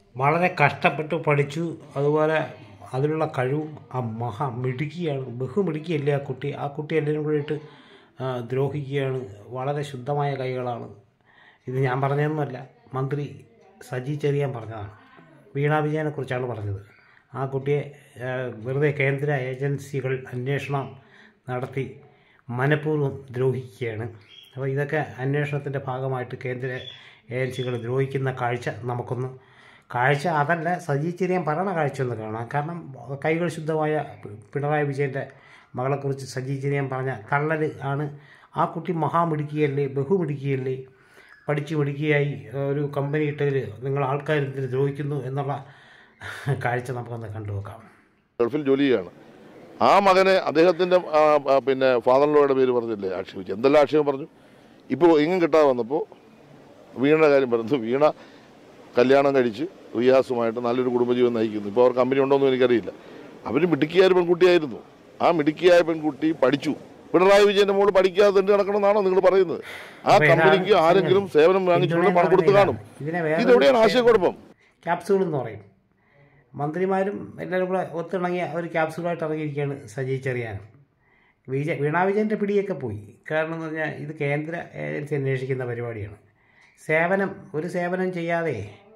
വളരെ കഷ്ടപ്പെട്ട് പഠിച്ചു അതുപോലെ അതിനുള്ള കഴിവും ആ മഹാ മിടുക്കിയാണ് ബഹുമിടുക്കിയല്ലേ ആ കുട്ടി ആ കുട്ടി എല്ലാവരും കൂടി ഇട്ട് ആ, ദ്രോഹിക്കുകയാണ് വളരെ ശുദ്ധമായ കൈകളാണ് ഇത് ഞാൻ പറഞ്ഞതൊന്നുമല്ല മന്ത്രി സജി ചെറിയാൻ പറഞ്ഞതാണ് വീണ വിജയനെക്കുറിച്ചാണ് പറഞ്ഞത് ആ കുട്ടിയെ ആ, വെറുതെ കേന്ദ്ര ഏജൻസികൾ അന്വേഷണം നടത്തി മനഃപൂർവ്വം ദ്രോഹിക്കുകയാണ് അപ്പോൾ ഇതൊക്കെ അന്വേഷണത്തിൻ്റെ ഭാഗമായിട്ട് കേന്ദ്ര ഏജൻസികൾ ദ്രോഹിക്കുന്ന കാഴ്ച നമുക്കൊന്ന് കാഴ്ച അതല്ല സജി ചെറിയാൻ പറയണ കാഴ്ച ഒന്ന് കാണാം കാരണം കൈകൾ ശുദ്ധമായ പി- പിണറായി വിജയൻ്റെ മകളെക്കുറിച്ച് സജി ചെറിയാൻ പറഞ്ഞ കള്ളൽ ആണ് ആ കുട്ടി മഹാമിടുക്കിയല്ലേ ബഹുമിടുക്കിയല്ലേ പഠിച്ച് മിടുക്കിയായി ഒരു കമ്പനി ഇട്ടതിൽ നിങ്ങൾ ആൾക്കാർ ഇതിന് ദ്രോഹിക്കുന്നു എന്നുള്ള കാഴ്ച നമുക്കൊന്ന് കണ്ടുവെക്കാം ഗൾഫിൽ ജോലി ചെയ്യാണ് ആ മകനെ അദ്ദേഹത്തിന്റെ ആ, ആ, പിന്നെ ഫാദറിലോയുടെ പേര് പറഞ്ഞില്ലേ ആക്ഷേപിച്ചു എന്തെല്ലാം ആക്ഷേപം പറഞ്ഞു ഇപ്പോൾ ഇങ്ങും കിട്ടാതെ വന്നപ്പോൾ വീണയുടെ കാര്യം പറഞ്ഞു വീണ കല്യാണം കഴിച്ച് റിയാസുമായിട്ട് നല്ലൊരു കുടുംബജീവൻ നയിക്കുന്നു ഇപ്പോൾ അവർ കമ്പനി ഉണ്ടോയെന്നും എനിക്കറിയില്ല അവർ മിടുക്കിയായ ഒരു പെൺകുട്ടിയായിരുന്നു ആ മിടുക്കിയായ പെൺകുട്ടി പഠിച്ചു പിണറായി വിജയന്റെ മോള് പഠിക്കാതെ തന്നെ നടക്കണമെന്നാണോ നിങ്ങൾ പറയുന്നത് ആ അപ്പൊ ഇതാണ് കമ്പനിക്ക് ആരെങ്കിലും സേവനം വാങ്ങിച്ചുകൊണ്ട് പണം കൊടുത്ത് കാണും ഇതിനെ വേറെ ഇതെവിടെയാണ് ആശയക്കുഴപ്പം ക്യാപ്സൂൾ എന്ന് പറയും മന്ത്രിമാരും എല്ലാവരും കൂടെ ഒത്തിണങ്ങിയ ഒരു ക്യാപ്സൂളായിട്ട് ഇറങ്ങിയിരിക്കുകയാണ് സജി ചെറിയാനും വിജയ വീണാ വിജയൻ്റെ പിടിയൊക്കെ പോയി കാരണം എന്ന് പറഞ്ഞാൽ ഇത് കേന്ദ്ര ഏജൻസി അന്വേഷിക്കുന്ന പരിപാടിയാണ് സേവനം ഒരു സേവനം ചെയ്യാതെ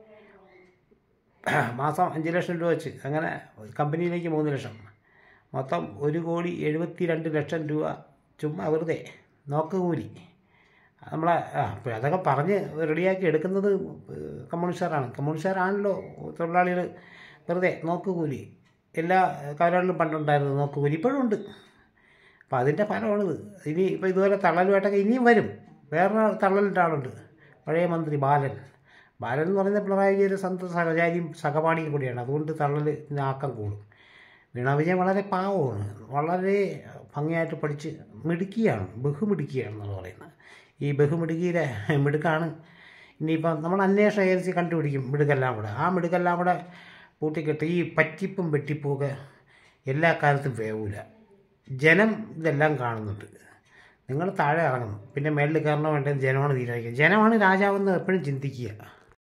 മാസം അഞ്ച് ലക്ഷം രൂപ വെച്ച് അങ്ങനെ കമ്പനിയിലേക്ക് മൂന്ന് ലക്ഷം മൊത്തം ഒരു കോടി എഴുപത്തി രണ്ട് ലക്ഷം രൂപ ചുമ്മാ വെറുതെ നോക്കുകൂലി നമ്മളെ ആ, ഇപ്പൊ അതൊക്കെ പറഞ്ഞ് റെഡിയാക്കി എടുക്കുന്നത് കമ്മ്യൂണിസ്റ്റുകാരാണ് കമ്മ്യൂണിസ്റ്റുകാരാണല്ലോ തൊഴിലാളികൾ വെറുതെ നോക്കുകൂലി എല്ലാ കാലങ്ങളിലും പണ്ടുണ്ടായിരുന്നു നോക്കുകൂലി ഇപ്പോഴും ഉണ്ട് അപ്പോൾ അതിൻ്റെ ഫലമാണിത് ഇനി ഇപ്പോൾ ഇതുപോലെ തള്ളലുമായിട്ടൊക്കെ ഇനിയും വരും വേറെ തള്ളലിൻ്റെ ആളുണ്ട് പഴയ മന്ത്രി ബാലൻ ബാലൻ എന്ന് പറയുന്നത് പിണറായി വിജയൻ്റെ സ്വന്തം സഹചാരിയും സഹപാഠിയും കൂടിയാണ് അതുകൊണ്ട് തള്ളലിന് ആക്കം കൂടും വീണ വിജയൻ വളരെ പാവമാണ് വളരെ ഭംഗിയായിട്ട് പഠിച്ച് മിടുക്കിയാണ് ബഹുമിടുക്കിയാണെന്നാണ് പറയുന്നത് ഈ ബഹുമിടുക്കിയിലെ മിടുക്കാണ് ഇനിയിപ്പം നമ്മൾ അന്വേഷണ ഏജൻസി കണ്ടുപിടിക്കും മിടുക്കെല്ലാം കൂടെ ആ മിടുക്കെല്ലാം കൂടെ പൂട്ടിക്കെട്ട് ഈ പറ്റിപ്പും വെട്ടിപ്പും ഒക്കെ എല്ലാ കാലത്തും വേവൂല ജനം ഇതെല്ലാം കാണുന്നുണ്ട് നിങ്ങൾ താഴെ ഇറങ്ങണം പിന്നെ മേളിൽ കയറണോ വേണ്ടത് ജനമാണ് തീരുമാനിക്കുക ജനമാണ് രാജാവെന്ന് എപ്പോഴും ചിന്തിക്കുക